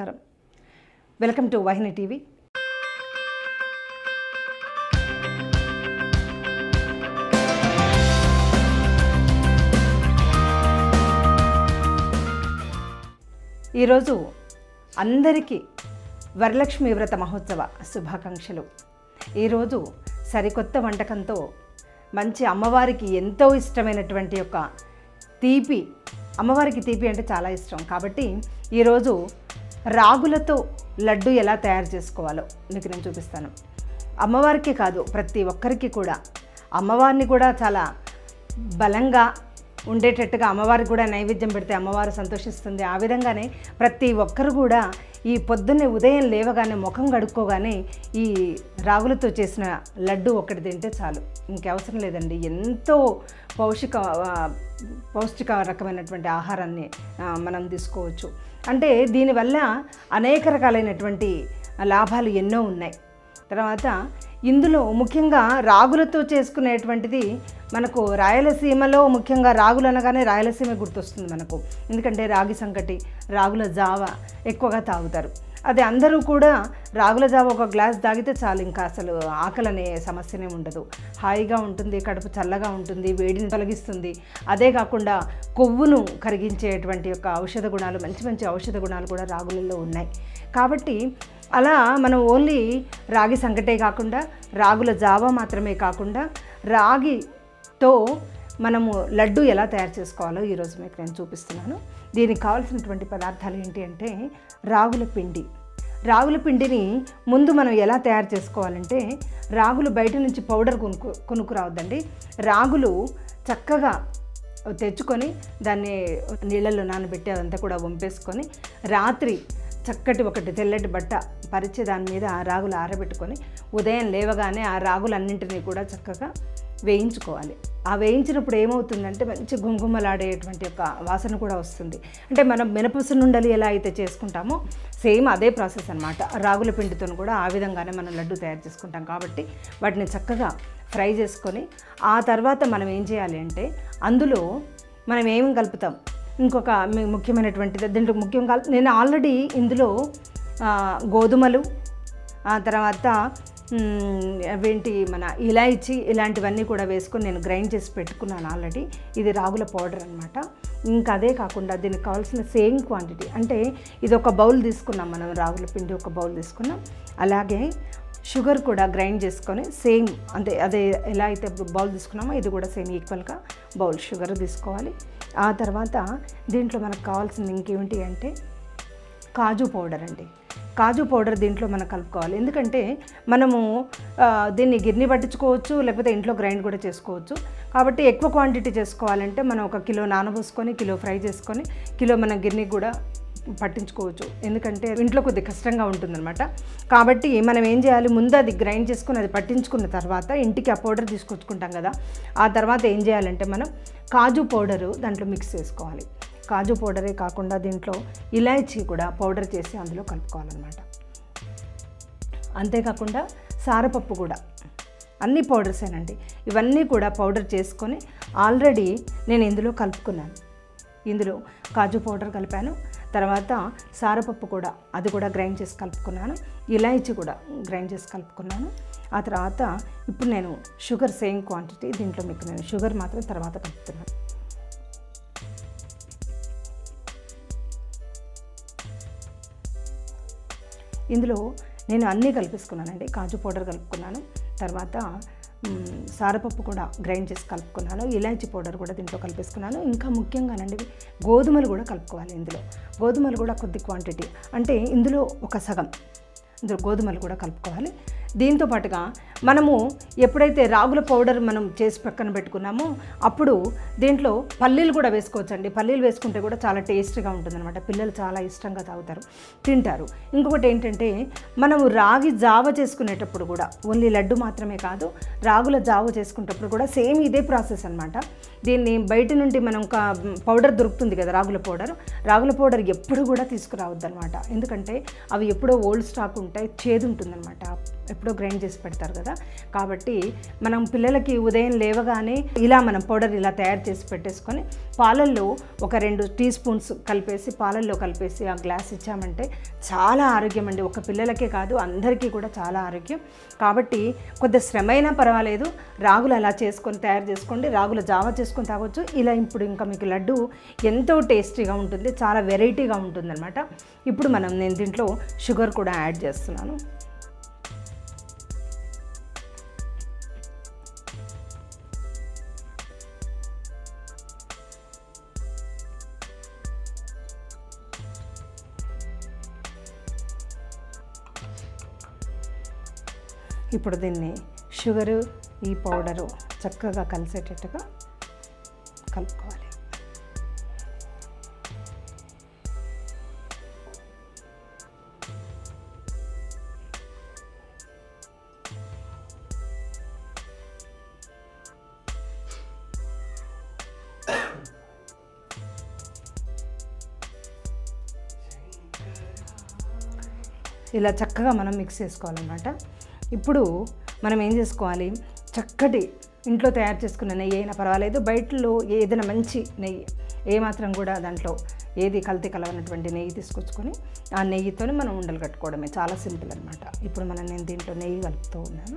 నమస్కారం welcome to Vahini TV ఈరోజు అందరికీ వరలక్ష్మి వ్రత మహోత్సవ శుభాకాంక్షలు ఈరోజు సరికొత్త వంటకంతో మంచి అమ్మవారికి ఎంతో ఇష్టమైనటువంటి యొక్క తీపి అమ్మవారికి తీపి అంటే చాలా ఇష్టం కాబట్టి ఈరోజు రాగులతో లడ్డు ఎలా తయారు చేసుకోవాలో మీకు నేను చూపిస్తాను అమ్మవారికి కాదు ప్రతి ఒక్కరికి కూడా అమ్మవారిని కూడా చాలా బలంగా ఉండేటట్టుగా అమ్మవారికి కూడా నైవేద్యం పెడితే అమ్మవారు సంతోషిస్తుంది ఆ విధంగానే ప్రతి ఒక్కరు కూడా ఈ పొద్దున్నే ఉదయం లేవగానే ముఖం కడుక్కోగానే ఈ రాగులతో చేసిన లడ్డు ఒకటి తింటే చాలు ఇంకవసరం లేదండి ఎంతో పౌష్టిక ఆ, పౌష్టిక రకమైనటువంటి ఆహారాన్ని ఆ, మనం తీసుకోవచ్చు అంటే దీనివల్ల అనేక రకాలైనటువంటి లాభాలు ఎన్నో ఉన్నాయి తర్వాత ఇందులో ముఖ్యంగా రాగులతో చేసుకునేటువంటిది మనకు రాయలసీమలో ముఖ్యంగా రాగులు అనగానే రాయలసీమ గుర్తొస్తుంది మనకు ఎందుకంటే రాగి సంకటి రాగుల జావ ఎక్కువగా తాగుతారు అది అందరూ కూడా రాగుల జావ ఒక గ్లాస్ తాగితే చాలు ఇంకా అసలు ఆకలి అనే సమస్యనే ఉండదు హాయిగా ఉంటుంది కడుపు చల్లగా ఉంటుంది వేడిని తొలగిస్తుంది అదే కాకుండా కొవ్వును కరిగించేటువంటి యొక్క ఔషధ గుణాలు మంచి మంచి ఔషధ గుణాలు కూడా రాగులలో ఉన్నాయి కాబట్టి అలా మనం ఓన్లీ రాగి సంకటే కాకుండా రాగుల జావ మాత్రమే కాకుండా రాగితో మనము లడ్డు ఎలా తయారు చేసుకోవాలో ఈరోజు మీకు నేను చూపిస్తున్నాను దీనికి కావాల్సినటువంటి పదార్థాలు ఏంటి అంటే రాగుల పిండి రాగుల పిండిని ముందు మనం ఎలా తయారు చేసుకోవాలంటే రాగులు బయట నుంచి పౌడర్ కొనుక్కు కొనుక్కురావద్దండి రాగులు చక్కగా తెచ్చుకొని దాన్ని నీళ్ళల్లో నానబెట్టి అదంతా కూడా వంపేసుకొని రాత్రి చక్కటి ఒకటి తెల్లటి బట్ట పరిచి దాని మీద ఆ రాగులు ఆరబెట్టుకొని ఉదయం లేవగానే ఆ రాగులన్నింటినీ కూడా చక్కగా వేయించుకోవాలి ఆ వేయించినప్పుడు ఏమవుతుందంటే మంచి గుమగుమలాడేటువంటి యొక్క వాసన కూడా వస్తుంది అంటే మనం మినపసు నుండలి ఎలా అయితే చేసుకుంటామో సేమ్ అదే ప్రాసెస్ అనమాట రాగుల పిండితో కూడా ఆ విధంగానే మనం లడ్డు తయారు చేసుకుంటాం కాబట్టి వాటిని చక్కగా ఫ్రై చేసుకొని ఆ తర్వాత మనం ఏం చేయాలి అంటే అందులో మనం ఏం కలుపుతాం ఇంకొక మి- ముఖ్యమైనటువంటిది దీంట్లో ముఖ్యం కాల్ నేను ఆల్రెడీ ఇందులో ఆ, గోధుమలు ఆ తర్వాత మ్, అవేంటి మన ఇలాయచి ఇలాంటివన్నీ కూడా వేసుకొని నేను గ్రైండ్ చేసి పెట్టుకున్నాను ఆల్రెడీ ఇది రాగుల పౌడర్ అనమాట ఇంకా అదే కాకుండా దీనికి కావాల్సిన సేమ్ క్వాంటిటీ అంటే ఇది ఒక బౌల్ తీసుకున్నాం మనం రాగుల పిండి ఒక బౌల్ తీసుకున్నాం అలాగే షుగర్ కూడా గ్రైండ్ చేసుకొని సేమ్ అంటే అదే ఎలా అయితే బౌల్ తీసుకున్నామో ఇది కూడా సేమ్ ఈక్వల్గా బౌల్ షుగర్ తీసుకోవాలి ఆ తర్వాత దీంట్లో మనకు కావాల్సింది ఇంకేమిటి అంటే కాజు పౌడర్ అండి కాజు పౌడర్ దీంట్లో మనం కలుపుకోవాలి ఎందుకంటే మనము ఆ, దీన్ని గిర్ని పట్టించుకోవచ్చు లేకపోతే ఇంట్లో గ్రైండ్ కూడా చేసుకోవచ్చు కాబట్టి ఎక్కువ క్వాంటిటీ చేసుకోవాలంటే మనం ఒక కిలో నానబోసుకొని కిలో ఫ్రై చేసుకొని కిలో మనం గిర్ని కూడా పట్టించుకోవచ్చు ఎందుకంటే ఇంట్లో కొద్దిగా కష్టంగా ఉంటుందన్నమాట కాబట్టి మనం ఏం చేయాలి ముందు అది గ్రైండ్ చేసుకుని అది పట్టించుకున్న తర్వాత ఇంటికి ఆ పౌడర్ తీసుకొచ్చుకుంటాం కదా ఆ తర్వాత ఏం చేయాలంటే మనం కాజు పౌడరు దాంట్లో మిక్స్ చేసుకోవాలి కాజు పౌడరే కాకుండా దీంట్లో ఇలాయచీ కూడా పౌడర్ చేసి అందులో కలుపుకోవాలన్నమాట అంతేకాకుండా సారపప్పు కూడా అన్ని పౌడర్సేనండి ఇవన్నీ కూడా పౌడర్ చేసుకొని ఆల్రెడీ నేను ఇందులో కలుపుకున్నాను ఇందులో కాజు పౌడర్ కలిపాను తర్వాత సారపప్పు కూడా అది కూడా గ్రైండ్ చేసి కలుపుకున్నాను ఇలాయచీ కూడా గ్రైండ్ చేసి కలుపుకున్నాను ఆ తర్వాత ఇప్పుడు నేను షుగర్ సేమ్ క్వాంటిటీ దీంట్లో మీకు నేను షుగర్ మాత్రం తర్వాత కలుపుతున్నాను ఇందులో నేను అన్నీ కలిపేసుకున్నానండి కాజు పౌడర్ కలుపుకున్నాను తర్వాత మ్, సారపప్పు కూడా గ్రైండ్ చేసి కలుపుకున్నాను ఇలాచీ పౌడర్ కూడా దీంట్లో కలిపేసుకున్నాను ఇంకా ముఖ్యంగానండి గోధుమలు కూడా కలుపుకోవాలి ఇందులో గోధుమలు కూడా కొద్ది క్వాంటిటీ అంటే ఇందులో ఒక సగం ఇందులో గోధుమలు కూడా కలుపుకోవాలి దీంతో పాటుగా మనము ఎప్పుడైతే రాగుల పౌడర్ మనం చేసి పక్కన పెట్టుకున్నామో అప్పుడు దీంట్లో పల్లీలు కూడా వేసుకోవచ్చండి పల్లీలు వేసుకుంటే కూడా చాలా టేస్ట్గా ఉంటుందన్నమాట పిల్లలు చాలా ఇష్టంగా తాగుతారు తింటారు ఇంకొకటి ఏంటంటే మనము రాగి జావ చేసుకునేటప్పుడు కూడా ఓన్లీ లడ్డు మాత్రమే కాదు రాగుల జావ చేసుకునేటప్పుడు కూడా సేమ్ ఇదే ప్రాసెస్ అనమాట దీన్ని బయట నుండి మనం ఒక పౌడర్ దొరుకుతుంది కదా రాగుల పౌడర్ రాగుల పౌడర్ ఎప్పుడు కూడా తీసుకురావద్దు అనమాట ఎందుకంటే అవి ఎప్పుడో ఓల్డ్ స్టాక్ ఉంటాయి చేదు ఉంటుందన్నమాట ఎప్పుడో గ్రైండ్ చేసి పెడతారు కదా కాబట్టి మనం పిల్లలకి ఉదయం లేవగానే ఇలా మనం పౌడర్ ఇలా తయారు చేసి పెట్టేసుకొని పాలల్లో ఒక రెండు టీ స్పూన్స్ కలిపేసి పాలల్లో కలిపేసి ఆ గ్లాస్ ఇచ్చామంటే చాలా ఆరోగ్యం అండి ఒక పిల్లలకే కాదు అందరికీ కూడా చాలా ఆరోగ్యం కాబట్టి కొద్ది శ్రమ అయినా పర్వాలేదు రాగులు అలా చేసుకొని తయారు చేసుకోండి రాగుల జావ చేసుకొని తాగొచ్చు ఇలా ఇప్పుడు ఇంకా మీకు లడ్డు ఎంతో టేస్టీగా ఉంటుంది చాలా వెరైటీగా ఉంటుందన్నమాట ఇప్పుడు మనం నేను దీంట్లో షుగర్ కూడా యాడ్ చేస్తున్నాను ఇప్పుడు దీన్ని షుగరు ఈ పౌడరు చక్కగా కలిసేటట్టుగా కలుపుకోవాలి ఇలా చక్కగా మనం మిక్స్ చేసుకోవాలన్నమాట ఇప్పుడు మనం ఏం చేసుకోవాలి చక్కటి ఇంట్లో తయారు చేసుకున్న నెయ్యి అయినా పర్వాలేదు బయటలో ఏదైనా మంచి నెయ్యి ఏ మాత్రం కూడా దాంట్లో ఏది కల్తీ కలవనటువంటి నెయ్యి తీసుకొచ్చుకొని ఆ నెయ్యితో మనం ఉండలు కట్టుకోవడమే చాలా సింపుల్ అనమాట ఇప్పుడు మనం నేను దీంట్లో నెయ్యి కలుపుతూ ఉన్నాను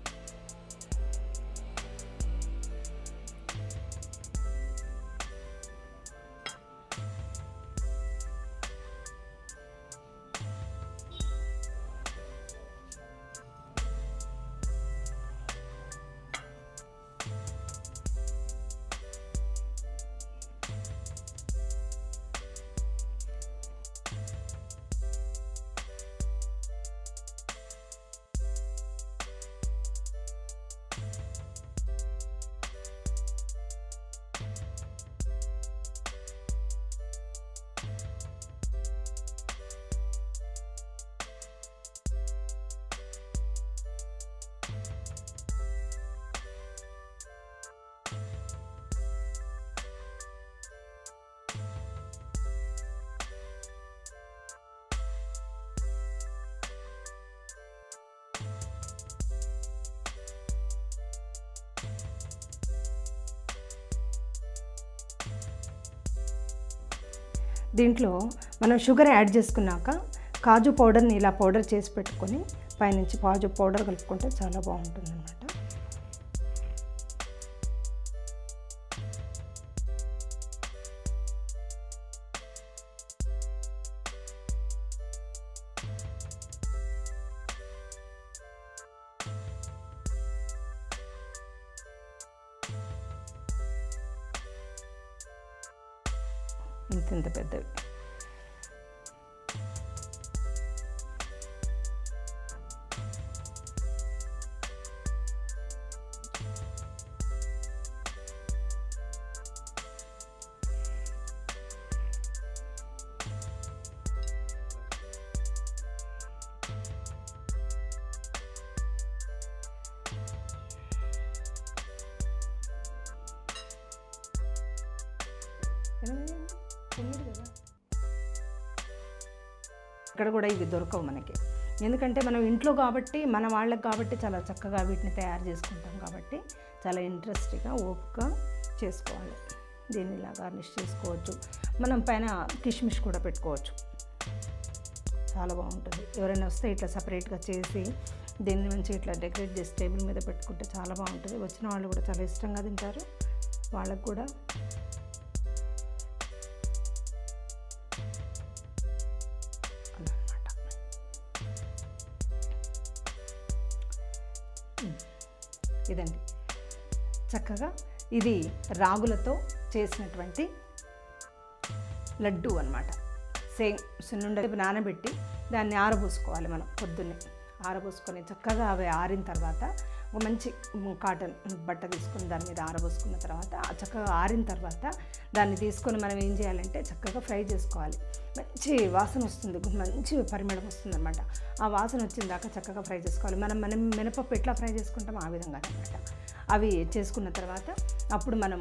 దీంట్లో మనం షుగర్ యాడ్ చేసుకున్నాక కాజు పౌడర్ని ఇలా పౌడర్ చేసి పెట్టుకొని పైనుంచి కాజు పౌడర్ కలుపుకుంటే చాలా బాగుంటుంది అనమాట ఇంత ఇంత పెద్దవి ఎనిమిది తొమ్మిది కదా ఇక్కడ కూడా ఇవి దొరకవు మనకి ఎందుకంటే మనం ఇంట్లో కాబట్టి మన వాళ్ళకి కాబట్టి చాలా చక్కగా వీటిని తయారు చేసుకుంటాం కాబట్టి చాలా ఇంట్రెస్ట్గా ఓపిక చేసుకోవాలి దీన్ని ఇలా గార్నిష్ చేసుకోవచ్చు మనం పైన కిష్మిష్ కూడా పెట్టుకోవచ్చు చాలా బాగుంటుంది ఎవరైనా వస్తే ఇట్లా సపరేట్గా చేసి దీన్ని మంచి ఇట్లా డెకరేట్ చేసి టేబుల్ మీద పెట్టుకుంటే చాలా బాగుంటుంది వచ్చిన వాళ్ళు కూడా చాలా ఇష్టంగా తింటారు వాళ్ళకు కూడా అదనమాట ఇదండి చక్కగా ఇది రాగులతో చేసినటువంటి లడ్డు అనమాట సేమ్ సున్నుండ నానబెట్టి దాన్ని ఆరబోసుకోవాలి మనం పొద్దున్నే ఆరబోసుకొని చక్కగా అవి ఆరిన తర్వాత ఒక మంచి కాటన్ బట్ట తీసుకొని దాని మీద ఆరబోసుకున్న తర్వాత ఆ చక్కగా ఆరిన తర్వాత దాన్ని తీసుకొని మనం ఏం చేయాలంటే చక్కగా ఫ్రై చేసుకోవాలి మంచి వాసన వస్తుంది మంచి పరిమళం వస్తుంది అనమాట ఆ వాసన వచ్చిన దాకా చక్కగా ఫ్రై చేసుకోవాలి మనం మనం మినపప్పు ఎట్లా ఫ్రై చేసుకుంటామో ఆ విధంగా అనమాట అవి చేసుకున్న తర్వాత అప్పుడు మనము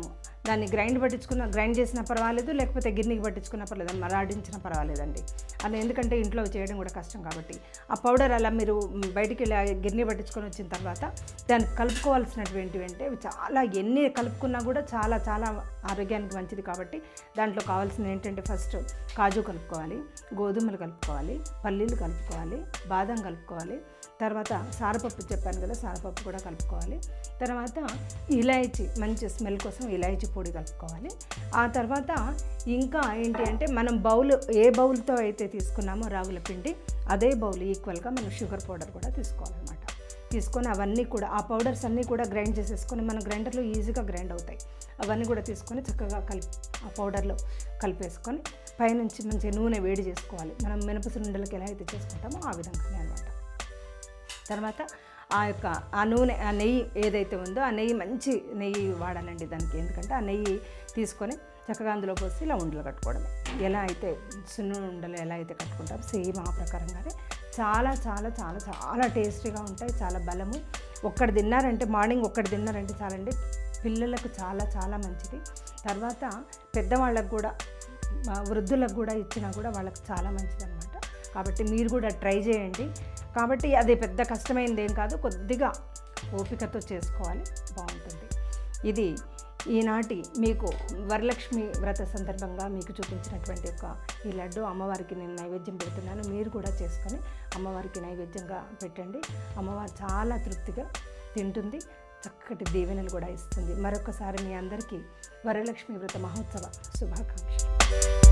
దాన్ని గ్రైండ్ పట్టించుకున్న గ్రైండ్ చేసినా పర్వాలేదు లేకపోతే గిన్నెకి పట్టించుకున్నా పర్లేదు మరాడించినా పర్వాలేదండి అది ఎందుకంటే ఇంట్లో చేయడం కూడా కష్టం కాబట్టి ఆ పౌడర్ అలా మీరు మ్, బయటికి వెళ్ళి ఆ గిన్నె పట్టించుకొని వచ్చిన తర్వాత దాన్ని కలుపుకోవాల్సినటువంటివి అంటే ఇవి చాలా ఎన్ని కలుపుకున్నా కూడా చాలా చాలా ఆరోగ్యానికి మంచిది కాబట్టి దాంట్లో కావాల్సింది ఏంటంటే ఫస్ట్ కాజు కలుపుకోవాలి గోధుమలు కలుపుకోవాలి పల్లీలు కలుపుకోవాలి బాదం కలుపుకోవాలి తర్వాత సారపప్పు చెప్పాను కదా సారపప్పు కూడా కలుపుకోవాలి తర్వాత ఇలాయచి మంచి స్మెల్ కోసం ఇలాయచి పొడి కలుపుకోవాలి ఆ తర్వాత ఇంకా ఏంటి అంటే మనం బౌల్ ఏ బౌల్తో అయితే తీసుకున్నామో రాగుల పిండి అదే బౌల్ ఈక్వల్గా మనం షుగర్ పౌడర్ కూడా తీసుకోవాలన్నమాట తీసుకొని అవన్నీ కూడా ఆ పౌడర్స్ అన్నీ కూడా గ్రైండ్ చేసేసుకొని మన గ్రైండర్లో ఈజీగా గ్రైండ్ అవుతాయి అవన్నీ కూడా తీసుకొని చక్కగా కలిపి ఆ పౌడర్లో కలిపేసుకొని పైనుంచి మంచి నూనె వేడి చేసుకోవాలి మనం మినపసుండలకి ఎలా అయితే చేసుకుంటామో ఆ విధంగానే అనమాట తర్వాత ఆ యొక్క ఆ నూనె ఆ నెయ్యి ఏదైతే ఉందో ఆ నెయ్యి మంచి నెయ్యి వాడాలండి దానికి ఎందుకంటే ఆ నెయ్యి తీసుకొని చక్కగా అందులో పోసి ఇలా ఉండలు కట్టుకోవడమే ఎలా అయితే సున్ను ఉండలు ఎలా అయితే కట్టుకుంటారో సేమ్ ఆ ప్రకారంగానే చాలా చాలా చాలా చాలా టేస్టీగా ఉంటాయి చాలా బలము ఒక్కటి తిన్నారంటే మార్నింగ్ ఒక్కటి తిన్నారంటే చాలండి పిల్లలకు చాలా చాలా మంచిది తర్వాత పెద్దవాళ్ళకు కూడా ఆ, వృద్ధులకు కూడా ఇచ్చినా కూడా వాళ్ళకి చాలా మంచిది అనమాట కాబట్టి మీరు కూడా ట్రై చేయండి కాబట్టి అది పెద్ద కష్టమైనది ఏం కాదు కొద్దిగా ఓపికతో చేసుకోవాలి బాగుంటుంది ఇది ఈనాటి మీకు వరలక్ష్మి వ్రత సందర్భంగా మీకు చూపించినటువంటి ఒక ఈ లడ్డు అమ్మవారికి నేను నైవేద్యం పెడుతున్నాను మీరు కూడా చేసుకొని అమ్మవారికి నైవేద్యంగా పెట్టండి అమ్మవారు చాలా తృప్తిగా తింటుంది చక్కటి దీవెనలు కూడా ఇస్తుంది మరొకసారి మీ అందరికీ వరలక్ష్మి వ్రత మహోత్సవ శుభాకాంక్షలు